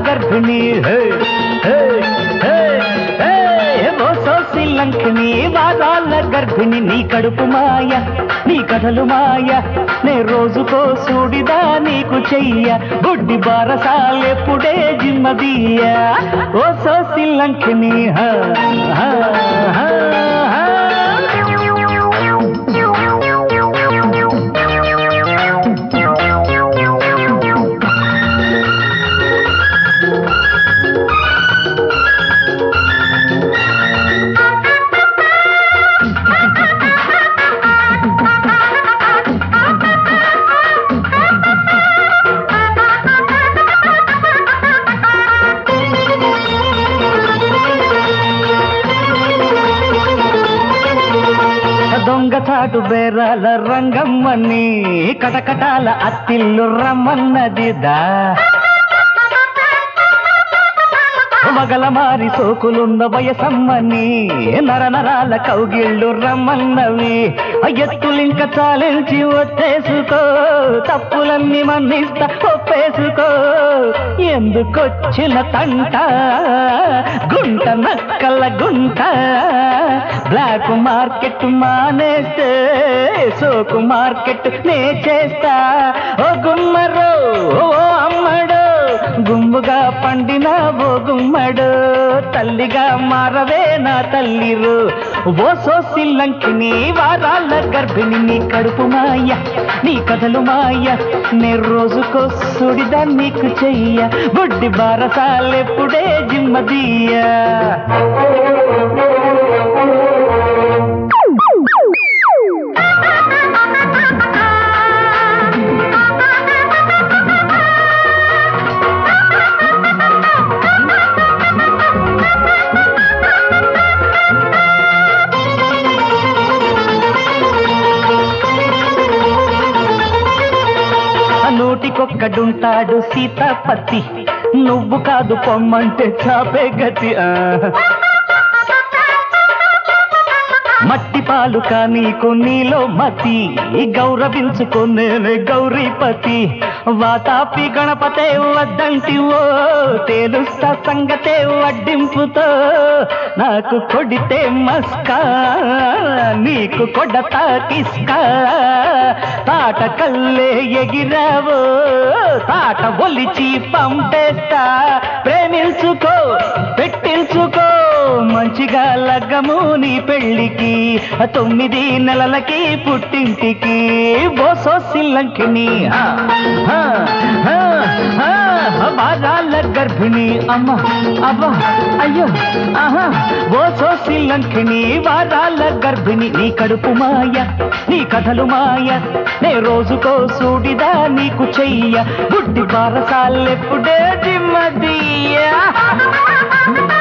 గర్భిణి హే, హే, హే, హే, ఓ సోసి లంకని వారాల గర్భిణి నీ కడుపు మాయ నీ కథలు మాయ నే రోజుకో సూడిదా నీకు చెయ్య గుడ్డి బారసాలెప్పుడే జిమ్మదీయ ఓ సోసి లంకని హా, హా, హా, హా. దొంగచాటు బేరాల రంగమ్మని కటకటాల అత్తిల్లు రమ్మన్నదిదా మగల మారి సోకులున్న వయసమ్మని నరనరాల కౌగిళ్ళు రమ్మన్నవి ఎత్తులింక చాలించి ఒట్టేసుకో తప్పులన్నీ మన్నిస్తా ఒప్పేసుకో ఎందుకొచ్చిన తంట గుంట నక్కల గుంట బ్లాక్ మార్కెట్ మానేస్తే సోకు మార్కెట్ నే చేస్తా ఓ గుమ్మరో ఓ అమ్మడో గుమ్ముగా పండిన ఓ గుమ్మడు తల్లిగా మారవే నా తల్లిరు ఓ సోసిల్లంకిని వారాల గర్భిణి నీ కడుపు మాయ నీ కథలు మాయ నే రోజుకో సుడిదా నీకు చెయ్య బుడ్డి బారసాలెప్పుడే జిమ్మదీయ నూటికొక్కడుంటాడు సీతాపతి నువ్వు కాదు పొమ్మంటే చాపే గతి ఆ. మట్టి పాలు నీకు నీలో మతి గౌరవించుకునే గౌరీపతి వాతాపి గణపతే వద్దంటివో తేలుస్తా సంగతే వడ్డింపుతో నాకు కొడితే మస్కా నీకు కొడతా కిస్కా తాట కల్లే ఎగిరావో తాట ఒలిచి పంపేస్తా ప్రేమించుకో పెట్టించుకో మంచిగా లగ్గము నీ పెళ్ళికి తొమ్మిది నెలలకి పుట్టింటికి బోసో సిల్లంకిని ఆ, ఆ, ఆ, ఆ, వారాల గర్భిణి అమ్మ అబ్బా అయ్యో ఆహా ఓసో సిల్లంకిని వారాల గర్భిణి నీ కడుపు మాయ నీ కథలు మాయ నే రోజుకో సూడిదా నీకు చెయ్య గుడ్డి బారసాలెప్పుడే దిమ్మదీయ